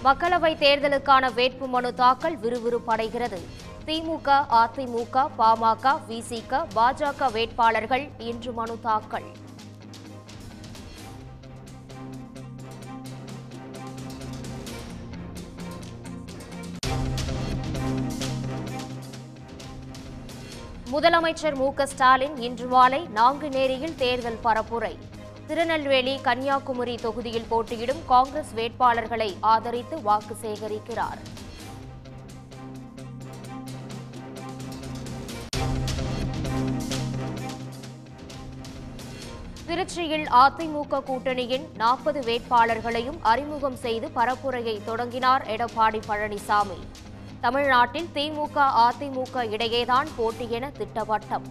மக்களவைத் தேர்தலுக்கான வேட்புமனு தாக்கல் விறுவிறுப்படைகிறது திமுக அதிமுக பாமக விசிக பாஜக வேட்பாளர்கள் இன்று மனு தாக்கல் முதலமைச்சர் மு க ஸ்டாலின் இன்று மாலை நாங்குநேரியில் தேர்தல் பரப்புரை திருநெல்வேலி கன்னியாகுமரி தொகுதியில் போட்டியிடும் காங்கிரஸ் வேட்பாளர்களை ஆதரித்து வாக்கு சேகரிக்கிறார் திருச்சியில் அதிமுக கூட்டணியின் நாற்பது வேட்பாளர்களையும் அறிமுகம் செய்து பரப்புரையை தொடங்கினார் எடப்பாடி பழனிசாமி தமிழ்நாட்டில் திமுக அதிமுக இடையேதான் போட்டி என திட்டவட்டம்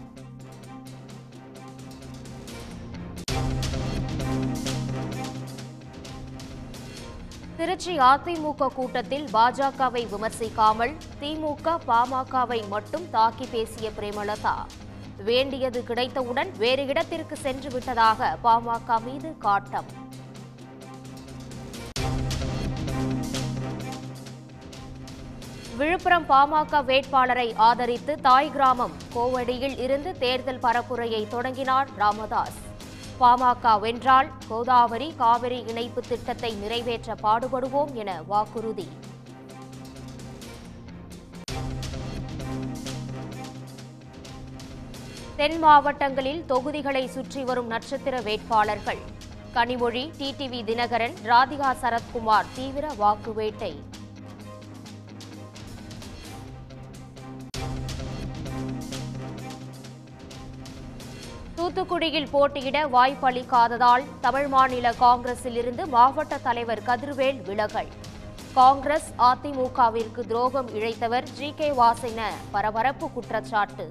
திருச்சி அதிமுக கூட்டத்தில் பாஜகவை விமர்சிக்காமல் திமுக பாமகவை மட்டும் தாக்கி பேசிய பிரேமலதா வேண்டியது கிடைத்தவுடன் வேறு இடத்திற்கு சென்று விட்டதாக பாமக மீது காட்டம் விழுப்புரம் பாமக வேட்பாளரை ஆதரித்து தாய் கிராமம் கோவடியில் இருந்து தேர்தல் பரப்புரையை தொடங்கினார் ராமதாஸ் பாமக வென்றால் கோதாவரி காவிரி இணைப்பு திட்டத்தை நிறைவேற்ற பாடுபடுவோம் என வாக்குறுதி தென் மாவட்டங்களில் தொகுதிகளை சுற்றி வரும் நட்சத்திர வேட்பாளர்கள் கனிமொழி டிடிவி தினகரன் ராதிகா சரத்குமார் தீவிர வாக்கு வேட்டை தூத்துக்குடியில் போட்டியிட வாய்ப்பளிக்காததால் தமிழ் மாநில காங்கிரஸில் இருந்து மாவட்ட தலைவர் கதிர்வேல் விலகல் காங்கிரஸ் அதிமுகவிற்கு துரோகம் இழைத்தவர் ஜி கே வாஸ் என பரபரப்பு குற்றச்சாட்டு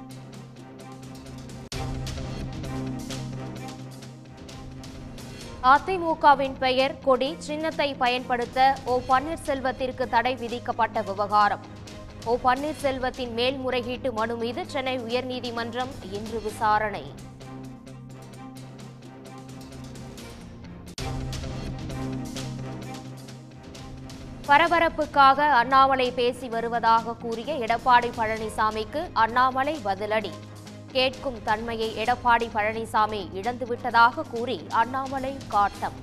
அதிமுகவின் பெயர் கொடி சின்னத்தை பயன்படுத்த ஓ பன்னீர்செல்வத்திற்கு தடை விதிக்கப்பட்ட விவகாரம் ஓ பன்னீர்செல்வத்தின் மேல்முறையீட்டு மனு மீது சென்னை உயர்நீதிமன்றம் இன்று விசாரணை பரபரப்புக்காக அண்ணாமலை பேசி வருவதாக கூறிய எடப்பாடி பழனிசாமிக்கு அண்ணாமலை பதிலடி கேட்கும் தன்மையை எடப்பாடி பழனிசாமி இழந்துவிட்டதாக கூறி அண்ணாமலை காட்டம்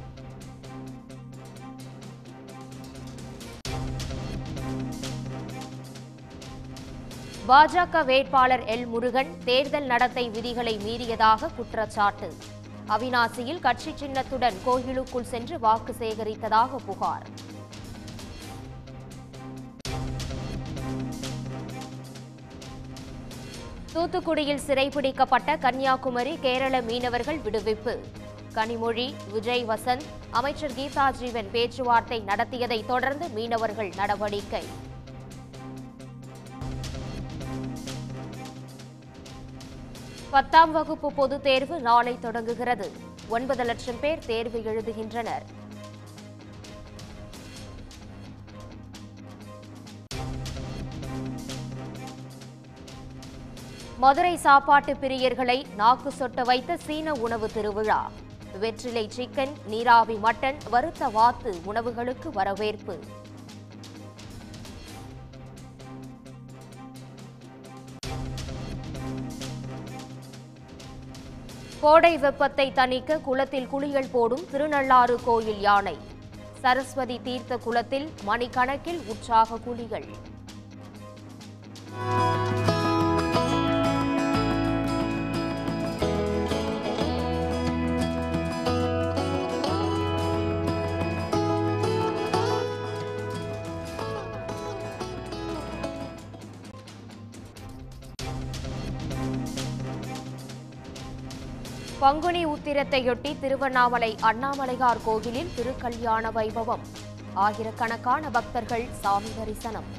பாஜக வேட்பாளர் எல் முருகன் தேர்தல் நடத்தை விதிகளை மீறியதாக குற்றச்சாட்டு அவினாசியில் கட்சி சின்னத்துடன் கோயிலுக்குள் சென்று வாக்கு சேகரித்ததாக புகார் தூத்துக்குடியில் சிறைபிடிக்கப்பட்ட கன்னியாகுமரி கேரள மீனவர்கள் விடுவிப்பு கனிமொழி விஜய் வசந்த் அமைச்சர் கீதா ஜீவன் பேச்சுவார்த்தை நடத்தியதை தொடர்ந்து மீனவர்கள் நடவடிக்கை பத்தாம் வகுப்பு பொதுத் தேர்வு நாளை தொடங்குகிறது ஒன்பது லட்சம் பேர் தேர்வு எழுதுகின்றனர் மதுரை சாப்பாட்டு பிரியர்களை நாக்கு சொட்ட வைத்த சீன உணவு திருவிழா வெற்றிலை சிக்கன் நீராவி மட்டன் வறுத்த வாத்து உணவுகளுக்கு வரவேற்பு கோடை வெப்பத்தை தணிக்க குளத்தில் குளியல் போடும் திருநள்ளாறு கோயில் யானை சரஸ்வதி தீர்த்த குளத்தில் மணிக்கணக்கில் உற்சாக குளிகள் பங்குனி உத்திரத்தையொட்டி திருவண்ணாமலை அண்ணாமலையார் கோவிலில் திருக்கல்யாண வைபவம் ஆயிரக்கணக்கான பக்தர்கள் சாமி தரிசனம்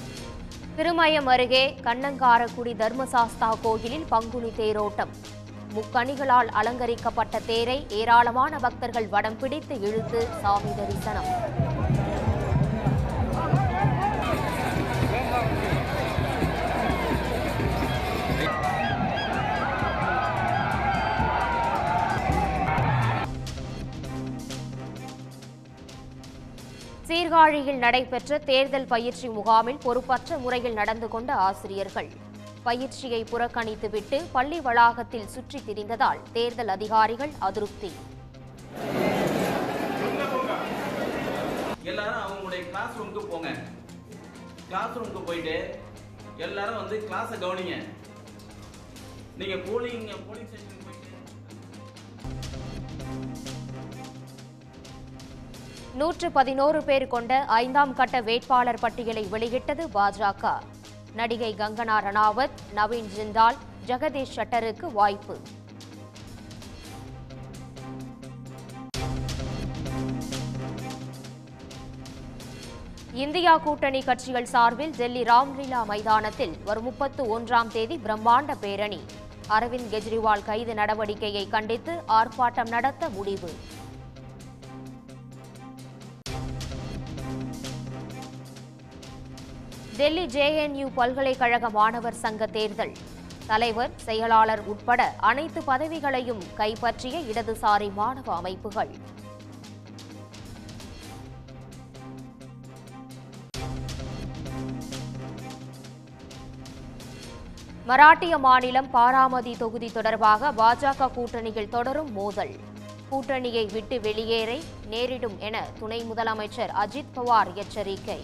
திருமயம் அருகே கண்ணங்காரக்குடி தர்மசாஸ்தா கோயிலில் பங்குனி தேரோட்டம் முக்கணிகளால் அலங்கரிக்கப்பட்ட தேரை ஏராளமான பக்தர்கள் வடம் பிடித்து இழுத்து சாமி தரிசனம் சீர்காழியில் நடைபெற்ற தேர்தல் பயிற்சி முகாமில் பொறுப்பற்ற முறையில் நடந்து கொண்ட ஆசிரியர்கள் பயிற்சியை புறக்கணித்துவிட்டு பள்ளி வளாகத்தில் சுற்றித் திரிந்ததால் தேர்தல் அதிகாரிகள் அதிருப்தி எல்லாரும் அவங்களுடைய கிளாஸ் ரூமுக்கு போங்க கிளாஸ் ரூமுக்கு போயிட்டு எல்லாரும் வந்து கிளாஸை கவனிங்க நீங்க போலிங் போலிங் ஸ்டேஷனுக்கு போயிட்டு நூற்று பதினோரு பேர் கொண்ட ஐந்தாம் கட்ட வேட்பாளர் பட்டியலை வெளியிட்டது பாஜக நடிகை கங்கனா ரணாவத் நவீன் ஜிந்தால் ஜெகதீஷ் ஷட்டருக்கு வாய்ப்பு இந்தியா கூட்டணி கட்சிகள் சார்பில் டெல்லி ராம்லீலா மைதானத்தில் வரும் முப்பத்து ஒன்றாம் தேதி பிரம்மாண்ட பேரணி அரவிந்த் கெஜ்ரிவால் கைது நடவடிக்கையை கண்டித்து ஆர்ப்பாட்டம் நடத்த முடிவு டெல்லி ஜேஎன்யூ பல்கலைக்கழக மாணவர் சங்க தேர்தல் தலைவர் செயலாளர் உட்பட அனைத்து பதவிகளையும் கைப்பற்றிய இடதுசாரி மாணவ அமைப்புகள் மராட்டிய மாநிலம் பாராமதி தொகுதி தொடர்பாக பாஜக கூட்டணியில் தொடரும் மோதல் கூட்டணியை விட்டு வெளியேற நேரிடும் என துணை முதலமைச்சர் அஜித் பவார் எச்சரிக்கை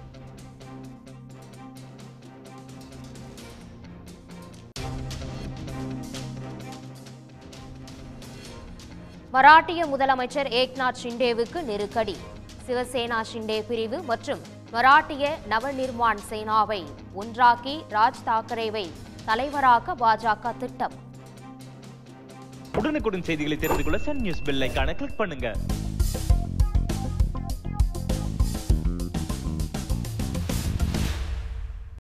மராட்டிய முதலமைச்சர் ஏக்நாத் ஷிண்டேவுக்கு நெருக்கடி சிவசேனா ஷிண்டே பிரிவு மற்றும் மராட்டிய நவநிர்மாண் சேனாவை ஒன்றாக்கி ராஜ் தாக்கரேவை தலைவராக்க பாஜக திட்டம் உடனுக்குடன் செய்திகளை தெரிந்து கொள்ள சன் நியூஸ் பெல் ஐகானை கிளிக் பண்ணுங்க